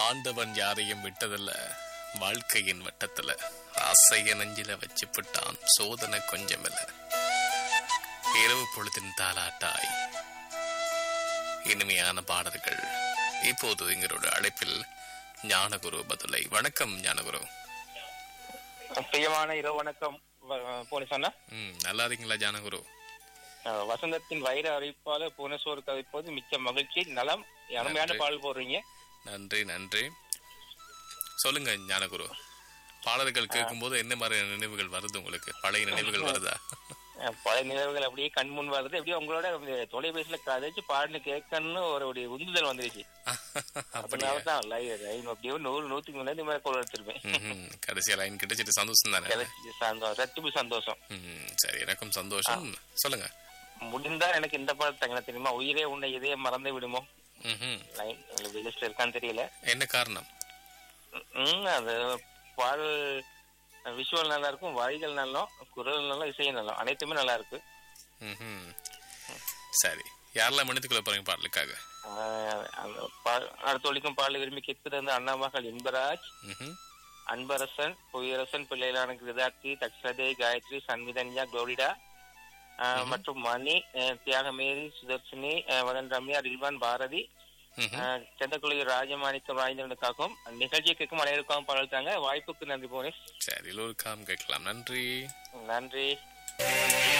ஆண்டவன் யாரையும் விட்டதில்ல வாழ்க்கையின் வட்டத்துல ஆசைய நெஞ்சில வச்சு விட்டான் சோதனை கொஞ்சமில்ல இரவு பொழுதின் தாலாட்டாய் இனிமையான பாடல்கள் இப்போது எங்களோட அழைப்பில் ஞானகுரு பதிலை வணக்கம் ஞானகுரு பிரியமான இரவு வணக்கம் போலீஸ் அண்ணா ம் நல்லா இருக்கீங்களா ஞானகுரு அஹ் வசந்தத்தின் வைர அறிவிப்பாளர் புவனேஸ்வர் கவிப்போது மிக்க மகிழ்ச்சி நலம் அருமையான நன்றி. பாடல் போடுறீங்க நன்றி நன்றி சொல்லுங்க ஞானகுரு பாடல்கள் கேட்கும்போது என்ன மாதிரியான நினைவுகள் வருது உங்களுக்கு பழைய நினைவுகள் வருதா அஹ் பழைய நினைவுகள் அப்படியே கண் முன் வருது அப்படியே உங்களோட இந்த தொலைபேசியில கதைச்சு பாடுன்னு கேட்கணும்னு ஒரு ஒரு உந்துதல் வந்துருச்சு அப்படியா அதனாலதான் லைவ் அப்படியே ஒரு நூறு நூத்துக்கு முன்னாடி மேல கோல் எடுத்திருப்பேன் ம்ஹும். கடைசியா லைன் கிடைச்சிட்டு சந்தோஷம் தானே கிடைச்சு சந்தோஷம் ரெட்டிப்பு சந்தோஷம் ம், சரி எனக்கும் சந்தோஷம் சொல்லுங்க முடிந்தா எனக்கு இந்த பாடல் தங்க தெரியுமா உயிரே உன்னை இதே மறந்து விடுமோ ம்ஹும். லைன் லிஸ்ட்ல இருக்கான்னு தெரியல என்ன காரணம் ம் அது பாடல் விஷுவல் நல்லா இருக்கும் வரிகள் நல்லா குரல் நல்லா இசை நல்லா அனைத்துமே நல்லா இருக்கு ம்ஹும். சரி யாரெல்லாம் மன்னித்துக்குள்ள போறீங்க பாடலுக்காக ஆஹ் அந்த பா- அடுத்த ஒழிக்கும் பாடல் விரும்பி கேட்பது வந்து அண்ணாமகள் இன்பராஜ் ம்ஹும். அன்பரசன் புயரசன் பிள்ளைகளான கிருதார்த்தி தக்ஷதே காயத்ரி சன்விதன்யா குளோரிடா ஆஹ் மற்றும் மணி ஆஹ் தியாகமேரி சுதர்ஷினி ஆஹ் மதன் ரம்யா ரில்வான் பாரதி ம்ஹும். ஆஹ் செந்தக்குழி ராஜமாணிக்கம் ராஜேந்திரனுக்காகவும் நிகழ்ச்சியை கேட்கும் அனைவருக்காகவும் பாடல் தாங்க வாய்ப்புக்கு நன்றி போனேன் சரி எல்லோருக்காம் கேட்கலாம் நன்றி நன்றி